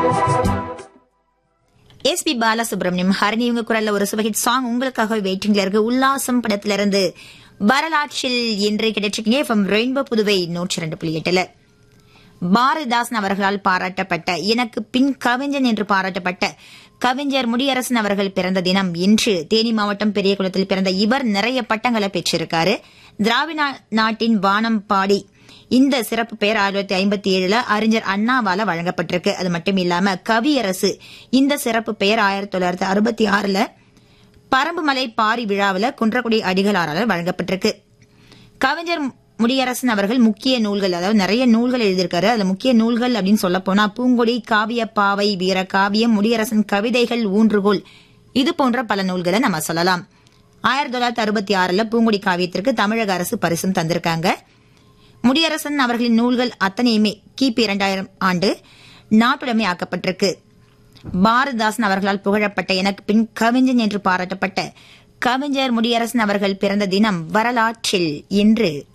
S B Balasubramaniam Harini இவங்க குரல்ல ஒரு சுபஹிட் சாங் உங்களுக்காக வெயிட்டிங்ல இருக்கு உல்லாசம் படத்துல இருந்து வரலாற்றில் என்று கிடைச்சிருக்கீங்க எஃப்எம் ரெயின்போ புதுவை நூற்றி ரெண்டு புள்ளி எட்டுல பாரதிதாசன் அவர்களால் பாராட்டப்பட்ட எனக்கு பின் கவிஞன் என்று பாராட்டப்பட்ட கவிஞர் முடியரசன் அவர்கள் பிறந்த தினம் இன்று தேனி மாவட்டம் பெரியகுளத்தில் பிறந்த இவர் நிறைய பட்டங்களை பெற்றிருக்காரு திராவிட நாட்டின் வானம் பாடி இந்த சிறப்பு பெயர் ஆயிரத்தி தொள்ளாயிரத்தி ஐம்பத்தி ஏழுல அறிஞர் அண்ணாவால வழங்கப்பட்டிருக்கு அது மட்டும் இல்லாம கவியரசு இந்த சிறப்பு பெயர் ஆயிரத்தி தொள்ளாயிரத்தி அறுபத்தி ஆறுல பரம்புமலை பாரி விழாவில் குன்றக்குடி அடிகளாரால் வழங்கப்பட்டிருக்கு கவிஞர் முடியரசன் அவர்கள் முக்கிய நூல்கள் அதாவது நிறைய நூல்கள் எழுதியிருக்காரு அதுல முக்கிய நூல்கள் அப்படின்னு சொல்ல போனா பூங்கொடி காவிய பாவை வீர காவியம் முடியரசன் கவிதைகள் ஊன்றுகோல் இது போன்ற பல நூல்களை நம்ம சொல்லலாம் ஆயிரத்தி தொள்ளாயிரத்தி அறுபத்தி ஆறுல பூங்குடி காவியத்திற்கு தமிழக அரசு பரிசும் தந்திருக்காங்க முடியரசன் அவர்களின் நூல்கள் அத்தனையுமே கிபி இரண்டாயிரம் ஆண்டு நாட்டுடைமை ஆக்கப்பட்டிருக்கு பாரதிதாசன் அவர்களால் புகழப்பட்ட எனக்கு பின் கவிஞன் என்று பாராட்டப்பட்ட கவிஞர் முடியரசன் அவர்கள் பிறந்த தினம் வரலாற்றில் இன்று